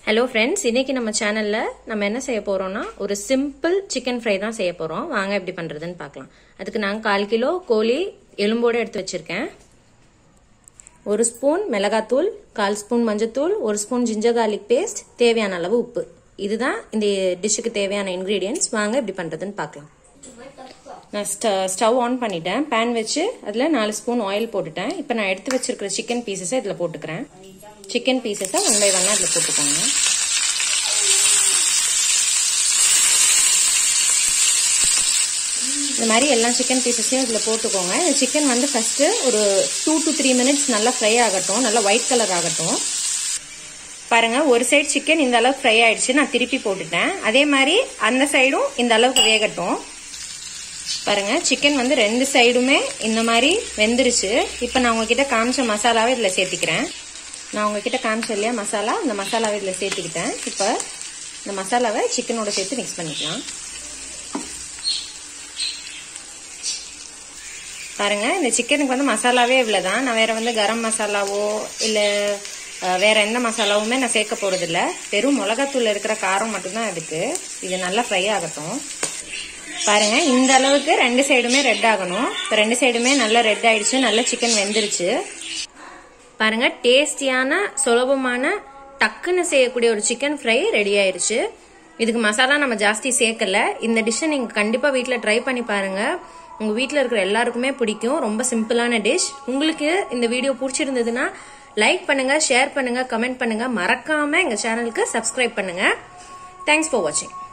hello friends இன்னைக்கு நம்ம சேனல்ல நம்ம என்ன செய்ய போறோம்னா ஒரு சிம்பிள் சிக்கன் ஃப்ரை தான் செய்ய போறோம் வாங்க எப்படி பண்றதுன்னு பார்க்கலாம் அதுக்கு நான் கால் கிலோ கோழி எலும்போடு எடுத்து வச்சிருக்கேன் ஒரு ஸ்பூன் மிளகாத்தூள் கால் ஸ்பூன் மஞ்சத்தூள் ஒரு ஸ்பூன் ஜிஞ்சர் கார்லிக் பேஸ்ட் தேவையான அளவு உப்பு இதுதான் இந்த டிஷ்ஷுக்கு தேவையான இன்க்ரீடியன்ஸ் வாங்க எப்படி பண்றதுன்னு பார்க்கலாம் நான் ஸ்டவ் ஆன் பண்ணிட்டேன் பேன் வச்சு அதில் நாலு ஸ்பூன் ஆயில் போட்டுட்டேன் இப்போ நான் எடுத்து வச்சிருக்கிற சிக்கன் பீசஸை இதில் போட்டுக்கிறேன் சிக்கன் பீசஸை ஒன் பை ஒன்னாக இதில் போட்டுக்கோங்க இந்த மாதிரி எல்லா சிக்கன் பீசஸையும் இதில் போட்டுக்கோங்க இந்த சிக்கன் வந்து ஃபஸ்ட்டு ஒரு டூ டு த்ரீ மினிட்ஸ் நல்லா ஃப்ரை ஆகட்டும் நல்லா ஒயிட் கலர் ஆகட்டும் பாருங்க ஒரு சைடு சிக்கன் இந்த அளவுக்கு ஃப்ரை ஆயிடுச்சு நான் திருப்பி போட்டுட்டேன் அதே மாதிரி அந்த சைடும் இந்த அளவுக்கு வேகட்டும் பாருங்க சிக்கன் வந்து ரெண்டு சைடுமே இந்த மாதிரி வெந்துருச்சு இப்போ நான் உங்ககிட்ட காமிச்ச மசாலாவை இதில் சேர்த்திக்கிறேன் நான் உங்ககிட்ட காமிச்ச இல்லையா மசாலா இந்த மசாலாவை இதில் சேர்த்துக்கிட்டேன் இப்போ இந்த மசாலாவை சிக்கனோட சேர்த்து மிக்ஸ் பண்ணிக்கலாம் பாருங்க இந்த சிக்கனுக்கு வந்து மசாலாவே இவ்வளோதான் நான் வேற வந்து கரம் மசாலாவோ இல்லை வேற எந்த மசாலாவுமே நான் சேர்க்க போறதில்ல வெறும் மிளகாத்தூள் இருக்கிற காரம் மட்டும்தான் இருக்கு இது நல்லா ஃப்ரை ஆகட்டும் பாருங்க இந்த அளவுக்கு ரெண்டு சைடுமே ரெட் ஆகணும் இப்போ ரெண்டு சைடுமே நல்லா ரெட் ஆயிடுச்சு நல்ல சிக்கன் வெந்துருச்சு பாருங்க டேஸ்டியான சுலபமான டக்குன்னு செய்யக்கூடிய ஒரு சிக்கன் ஃப்ரை ரெடி ஆயிருச்சு இதுக்கு மசாலா நம்ம ஜாஸ்தி சேர்க்கல இந்த டிஷ்ஷை நீங்க கண்டிப்பா வீட்டில் ட்ரை பண்ணி பாருங்க உங்க வீட்டில் இருக்கிற எல்லாருக்குமே பிடிக்கும் ரொம்ப சிம்பிளான டிஷ் உங்களுக்கு இந்த வீடியோ பிடிச்சிருந்ததுன்னா லைக் பண்ணுங்க ஷேர் பண்ணுங்க கமெண்ட் பண்ணுங்க மறக்காம எங்க சேனலுக்கு சப்ஸ்கிரைப் பண்ணுங்க தேங்க்ஸ் ஃபார் வாட்சிங்